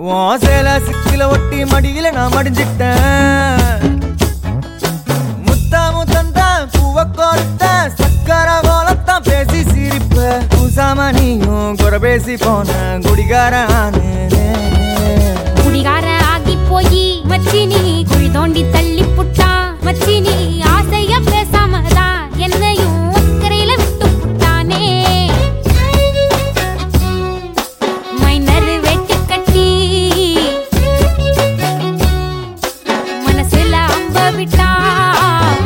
உன் சேல சிக்கில ஒட்டி மடியில நான் மடிஞ்சிட்டேன் முத்தா முத்தந்தா பூவ கோர்த்த சக்கர கோலத்தான் பேசி சிரிப்ப பூசாம நீயும் குறை பேசி போன குடிகார ஆனேனே. குடிகார ஆகி போய் மச்சி நீ குழி தோண்டி தள்ளி புட்டான் மச்சி நீ ஆசைய பேசாம தான் என்னையும் அக்கறையில விட்டு புட்டானே மைனர் வெட்டி கட்டி மனசுல அம்ப விட்டான்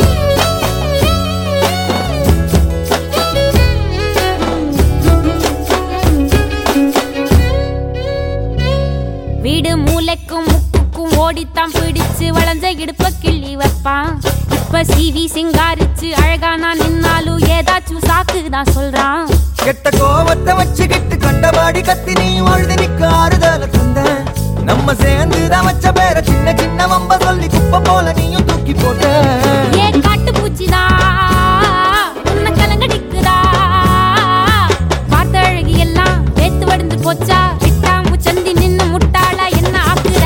வீடு மூளைக்கும் முக்குக்கும் ஓடித்தான் பிடிச்சு வளைஞ்ச இடுப்ப கிள்ளி வைப்பான் இப்ப சீவி சிங்காரிச்சு அழகா நான் நின்னாலும் ஏதாச்சும் சாக்கு தான் சொல்றான் கெட்ட கோவத்தை வச்சுக்கிட்டு கண்டபாடி கத்தி நீ அழுது நிக்க ஆறுதல தந்த நம்ம சேர்ந்து தான் வச்ச பேர சின்ன சின்ன வம்ப சொல்லி குப்பை போல நீயும் தூக்கி போட்ட ஏ காட்டு பூச்சிதா உன்னை கலங்கடிக்குதா பார்த்த அழகி எல்லாம் வேத்து வடிந்து போச்சா விட்டா முச்சந்தி நின்னு முட்டாளா என்ன ஆக்குற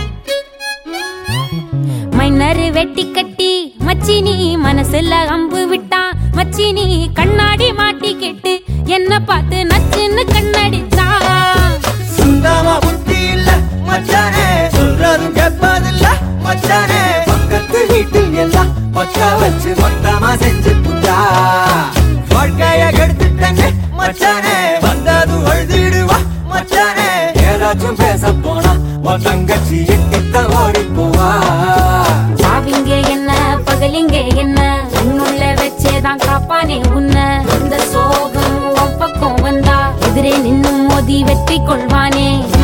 மைனரு வெட்டி கட்டி மச்சி நீ மனசுல அம்பு விட்டான் மச்சி நீ கண்ணாடி மாட்டி கேட்டு என்ன பார்த்து நச்சுன்னு கண்ணடிச்சான் சுண்டாமா புத்தி இல்ல மச்சானே சொல்றதும் கேட்பதில்ல மச்சானே பக்கத்து வீட்டில் எல்லாம் பக்கா வச்சு மொத்தமா செஞ்சு புட்டா வாழ்க்கைய கெடுத்துட்டேன்னு மச்சானே வந்ததும் அழுதிடுவா மச்சானே ஏதாச்சும் பேச போனா உன் தங்கச்சி எட்டித்தான் ஓடி போவா சாவிங்க என்ன பகலிங்க என்ன உன்னுள்ள வச்சேதான் காப்பானே உன்னை இந்த சோகம் உன் பக்கம் வந்தா எதிரே நின்னு மோதி வெற்றி கொள்வானே